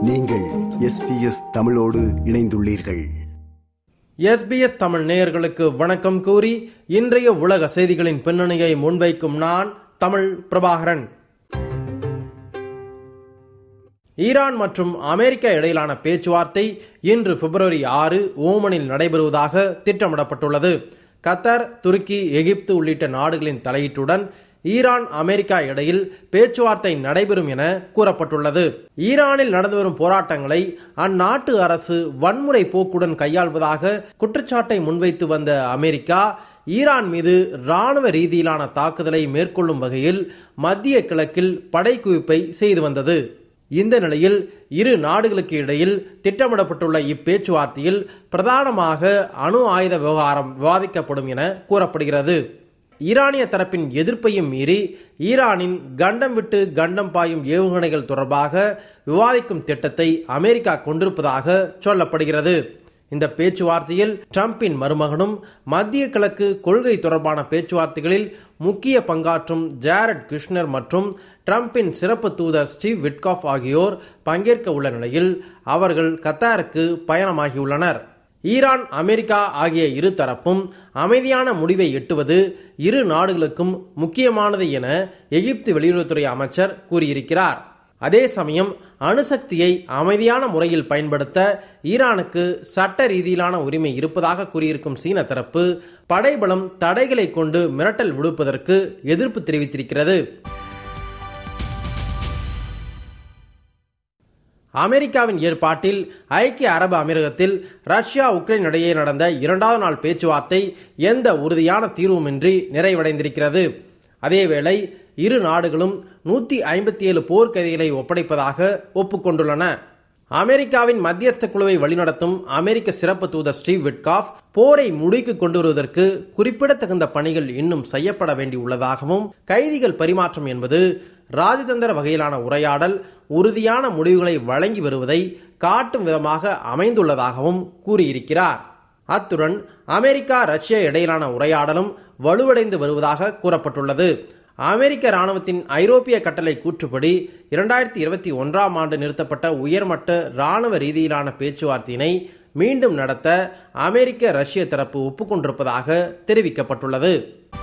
நீங்கள் எஸ்பிஎஸ் தமிழோடு இணைந்துள்ளீர்கள் எஸ்பிஎஸ் தமிழ் நேயர்களுக்கு வணக்கம் கூறி இன்றைய உலக செய்திகளின் பின்னணியை முன்வைக்கும் நான் தமிழ் பிரபாகரன் ஈரான் மற்றும் அமெரிக்கா இடையிலான பேச்சுவார்த்தை இன்று பிப்ரவரி ஆறு ஓமனில் நடைபெறுவதாக திட்டமிடப்பட்டுள்ளது கத்தார் துருக்கி எகிப்து உள்ளிட்ட நாடுகளின் தலையீட்டுடன் ஈரான் அமெரிக்கா இடையில் பேச்சுவார்த்தை நடைபெறும் என கூறப்பட்டுள்ளது ஈரானில் நடந்து வரும் போராட்டங்களை அந்நாட்டு அரசு வன்முறை போக்குடன் கையாள்வதாக குற்றச்சாட்டை முன்வைத்து வந்த அமெரிக்கா ஈரான் மீது ராணுவ ரீதியிலான தாக்குதலை மேற்கொள்ளும் வகையில் மத்திய கிழக்கில் படைக்குவிப்பை செய்து வந்தது இந்த நிலையில் இரு நாடுகளுக்கு இடையில் திட்டமிடப்பட்டுள்ள இப்பேச்சுவார்த்தையில் பிரதானமாக அணு ஆயுத விவகாரம் விவாதிக்கப்படும் என கூறப்படுகிறது ஈரானிய தரப்பின் எதிர்ப்பையும் மீறி ஈரானின் கண்டம் விட்டு கண்டம் பாயும் ஏவுகணைகள் தொடர்பாக விவாதிக்கும் திட்டத்தை அமெரிக்கா கொண்டிருப்பதாக சொல்லப்படுகிறது இந்த பேச்சுவார்த்தையில் டிரம்பின் மருமகனும் மத்திய கிழக்கு கொள்கை தொடர்பான பேச்சுவார்த்தைகளில் முக்கிய பங்காற்றும் ஜாரட் கிருஷ்ணர் மற்றும் டிரம்பின் சிறப்பு தூதர் ஸ்டீவ் விட்காஃப் ஆகியோர் பங்கேற்க உள்ள நிலையில் அவர்கள் கத்தாருக்கு பயணமாகியுள்ளனர் ஈரான் அமெரிக்கா ஆகிய இரு தரப்பும் அமைதியான முடிவை எட்டுவது இரு நாடுகளுக்கும் முக்கியமானது என எகிப்து வெளியுறவுத்துறை அமைச்சர் கூறியிருக்கிறார் அதே சமயம் அணுசக்தியை அமைதியான முறையில் பயன்படுத்த ஈரானுக்கு சட்ட ரீதியிலான உரிமை இருப்பதாக கூறியிருக்கும் சீன தரப்பு படைபலம் தடைகளை கொண்டு மிரட்டல் விடுப்பதற்கு எதிர்ப்பு தெரிவித்திருக்கிறது அமெரிக்காவின் ஏற்பாட்டில் ஐக்கிய அரபு அமீரகத்தில் ரஷ்யா உக்ரைன் இடையே நடந்த இரண்டாவது நாள் பேச்சுவார்த்தை எந்த உறுதியான தீர்வுமின்றி நிறைவடைந்திருக்கிறது அதேவேளை இரு நாடுகளும் நூத்தி ஐம்பத்தி ஏழு போர்க்கைதிகளை ஒப்படைப்பதாக ஒப்புக்கொண்டுள்ளன அமெரிக்காவின் மத்தியஸ்த குழுவை வழிநடத்தும் அமெரிக்க சிறப்பு தூதர் ஸ்டீவ் விட்காஃப் போரை முடிக்கு கொண்டு வருவதற்கு குறிப்பிடத்தகுந்த பணிகள் இன்னும் செய்யப்பட வேண்டியுள்ளதாகவும் கைதிகள் பரிமாற்றம் என்பது ராஜதந்திர வகையிலான உரையாடல் உறுதியான முடிவுகளை வழங்கி வருவதை காட்டும் விதமாக அமைந்துள்ளதாகவும் கூறியிருக்கிறார் அத்துடன் அமெரிக்கா ரஷ்யா இடையிலான உரையாடலும் வலுவடைந்து வருவதாக கூறப்பட்டுள்ளது அமெரிக்க ராணுவத்தின் ஐரோப்பிய கட்டளை கூற்றுப்படி இரண்டாயிரத்தி இருபத்தி ஒன்றாம் ஆண்டு நிறுத்தப்பட்ட உயர்மட்ட ராணுவ ரீதியிலான பேச்சுவார்த்தையினை மீண்டும் நடத்த அமெரிக்க ரஷ்ய தரப்பு ஒப்புக்கொண்டிருப்பதாக தெரிவிக்கப்பட்டுள்ளது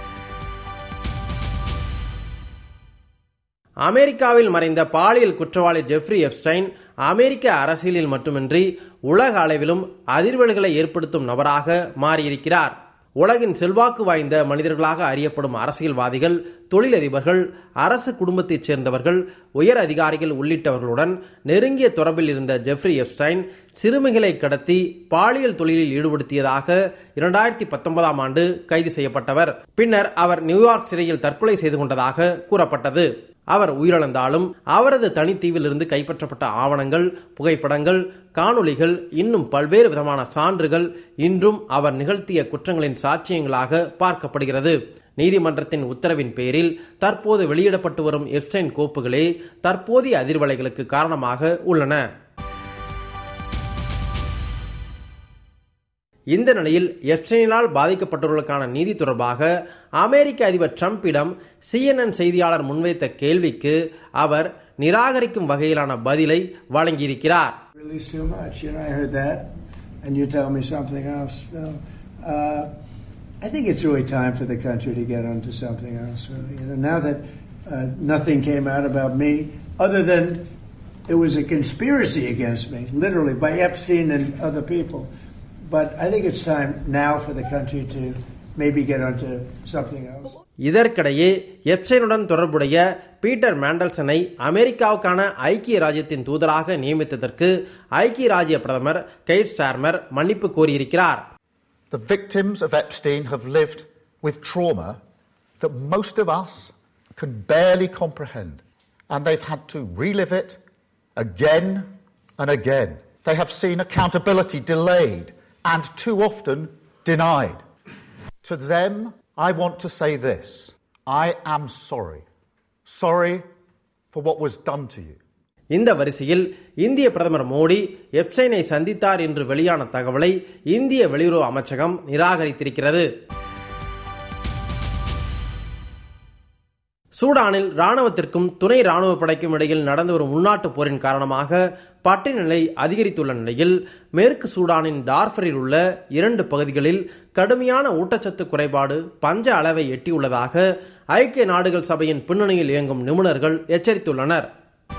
அமெரிக்காவில் மறைந்த பாலியல் குற்றவாளி ஜெஃப்ரி எப்ஸ்டைன் அமெரிக்க அரசியலில் மட்டுமின்றி உலக அளவிலும் அதிர்வல்களை ஏற்படுத்தும் நபராக மாறியிருக்கிறார் உலகின் செல்வாக்கு வாய்ந்த மனிதர்களாக அறியப்படும் அரசியல்வாதிகள் தொழிலதிபர்கள் அரசு குடும்பத்தைச் சேர்ந்தவர்கள் உயர் அதிகாரிகள் உள்ளிட்டவர்களுடன் நெருங்கிய தொடர்பில் இருந்த ஜெஃப்ரி எப்ஸ்டைன் சிறுமிகளை கடத்தி பாலியல் தொழிலில் ஈடுபடுத்தியதாக இரண்டாயிரத்தி பத்தொன்பதாம் ஆண்டு கைது செய்யப்பட்டவர் பின்னர் அவர் நியூயார்க் சிறையில் தற்கொலை செய்து கொண்டதாக கூறப்பட்டது அவர் உயிரிழந்தாலும் அவரது தனித்தீவில் இருந்து கைப்பற்றப்பட்ட ஆவணங்கள் புகைப்படங்கள் காணொளிகள் இன்னும் பல்வேறு விதமான சான்றுகள் இன்றும் அவர் நிகழ்த்திய குற்றங்களின் சாட்சியங்களாக பார்க்கப்படுகிறது நீதிமன்றத்தின் உத்தரவின் பேரில் தற்போது வெளியிடப்பட்டு வரும் எப்சைன் கோப்புகளே தற்போதைய அதிர்வலைகளுக்கு காரணமாக உள்ளன இந்த நிலையில் எப்சைனால் பாதிக்கப்பட்டவர்களுக்கான நீதி தொடர்பாக அமெரிக்க அதிபர் டிரம்பிடம் சிஎன்என் செய்தியாளர் முன்வைத்த கேள்விக்கு அவர் நிராகரிக்கும் வகையிலான பதிலை வழங்கியிருக்கிறார் Release too much. You know, I heard that, and you tell me something else. So, uh, I think it's really time for the country to get onto something else. Really. You know, now that uh, nothing came out about me, other than it was a conspiracy against me, literally by Epstein and other people. But I think it's time now for the country to maybe get onto something else. இதற்கிடையே எப்சைனுடன் தொடர்புடைய Peter மேண்டல்சனை அமெரிக்காவுக்கான ஐக்கிய ராஜ்யத்தின் தூதராக நியமித்ததற்கு ஐக்கிய ராஜ்ய பிரதமர் guide Starmer மன்னிப்பு கோரியிருக்கிறார் The victims of Epstein have lived with trauma that most of us can barely comprehend, and they've had to relive it again and again. They have seen accountability delayed and too often denied. To them, I want to say this I am sorry. Sorry for what was done to you. இந்த வரிசையில் இந்திய பிரதமர் மோடி எப்சைனை சந்தித்தார் என்று வெளியான தகவலை இந்திய வெளியுறவு அமைச்சகம் நிராகரித்திருக்கிறது சூடானில் ராணுவத்திற்கும் துணை ராணுவ படைக்கும் இடையில் நடந்து வரும் உள்நாட்டு போரின் காரணமாக பட்டினி நிலை அதிகரித்துள்ள நிலையில் மேற்கு சூடானின் டார்ஃபரில் உள்ள இரண்டு பகுதிகளில் கடுமையான ஊட்டச்சத்து குறைபாடு பஞ்ச அளவை எட்டியுள்ளதாக ஐக்கிய நாடுகள் சபையின் பின்னணியில் இயங்கும் நிபுணர்கள் எச்சரித்துள்ளனர்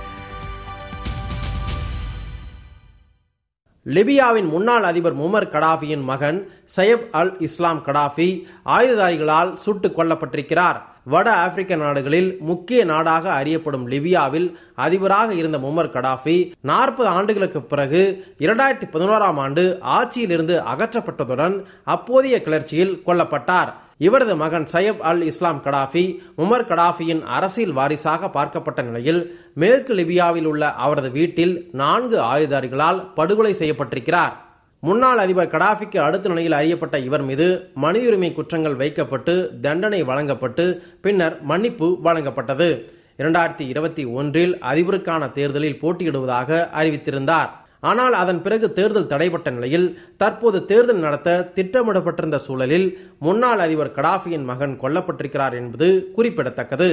லிபியாவின் முன்னாள் அதிபர் முமர் கடாஃபியின் மகன் சயப் அல் இஸ்லாம் கடாஃபி ஆயுததாரிகளால் சுட்டுக் கொல்லப்பட்டிருக்கிறார் வட ஆப்பிரிக்க நாடுகளில் முக்கிய நாடாக அறியப்படும் லிபியாவில் அதிபராக இருந்த முமர் கடாஃபி நாற்பது ஆண்டுகளுக்கு பிறகு இரண்டாயிரத்தி பதினோராம் ஆண்டு ஆட்சியிலிருந்து அகற்றப்பட்டதுடன் அப்போதைய கிளர்ச்சியில் கொல்லப்பட்டார் இவரது மகன் சையப் அல் இஸ்லாம் கடாஃபி உமர் கடாஃபியின் அரசியல் வாரிசாக பார்க்கப்பட்ட நிலையில் மேற்கு லிபியாவில் உள்ள அவரது வீட்டில் நான்கு ஆயுதாரிகளால் படுகொலை செய்யப்பட்டிருக்கிறார் முன்னாள் அதிபர் கடாஃபிக்கு அடுத்த நிலையில் அறியப்பட்ட இவர் மீது மனித உரிமை குற்றங்கள் வைக்கப்பட்டு தண்டனை வழங்கப்பட்டு பின்னர் மன்னிப்பு வழங்கப்பட்டது இரண்டாயிரத்தி இருபத்தி ஒன்றில் அதிபருக்கான தேர்தலில் போட்டியிடுவதாக அறிவித்திருந்தார் ஆனால் அதன் பிறகு தேர்தல் தடைபட்ட நிலையில் தற்போது தேர்தல் நடத்த திட்டமிடப்பட்டிருந்த சூழலில் முன்னாள் அதிபர் கடாஃபியின் மகன் கொல்லப்பட்டிருக்கிறார் என்பது குறிப்பிடத்தக்கது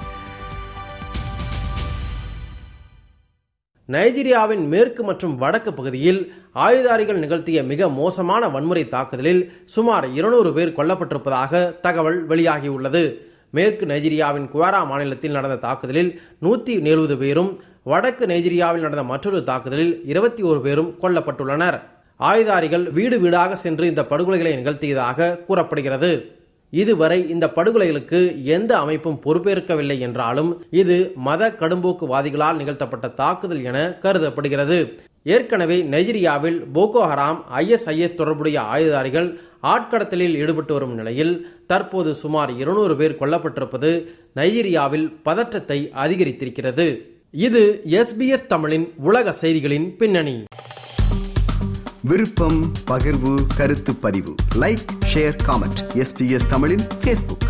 நைஜீரியாவின் மேற்கு மற்றும் வடக்கு பகுதியில் ஆயுதாரிகள் நிகழ்த்திய மிக மோசமான வன்முறை தாக்குதலில் சுமார் இருநூறு பேர் கொல்லப்பட்டிருப்பதாக தகவல் வெளியாகியுள்ளது மேற்கு நைஜீரியாவின் குவாரா மாநிலத்தில் நடந்த தாக்குதலில் நூற்றி எழுபது பேரும் வடக்கு நைஜீரியாவில் நடந்த மற்றொரு தாக்குதலில் இருபத்தி ஒரு பேரும் கொல்லப்பட்டுள்ளனர் ஆயுதாரிகள் வீடு வீடாக சென்று இந்த படுகொலைகளை நிகழ்த்தியதாக கூறப்படுகிறது இதுவரை இந்த படுகொலைகளுக்கு எந்த அமைப்பும் பொறுப்பேற்கவில்லை என்றாலும் இது மத கடும்போக்குவாதிகளால் நிகழ்த்தப்பட்ட தாக்குதல் என கருதப்படுகிறது ஏற்கனவே நைஜீரியாவில் போகோ ஹராம் ஐஎஸ்ஐஎஸ் தொடர்புடைய ஆயுதாரிகள் ஆட்கடத்தலில் ஈடுபட்டு வரும் நிலையில் தற்போது சுமார் இருநூறு பேர் கொல்லப்பட்டிருப்பது நைஜீரியாவில் பதற்றத்தை அதிகரித்திருக்கிறது இது எஸ்பிஎஸ் தமிழின் உலக செய்திகளின் பின்னணி விருப்பம் பகிர்வு கருத்து பதிவு லைக் ஷேர் காமெண்ட் எஸ்பிஎஸ் தமிழின் ஃபேஸ்புக்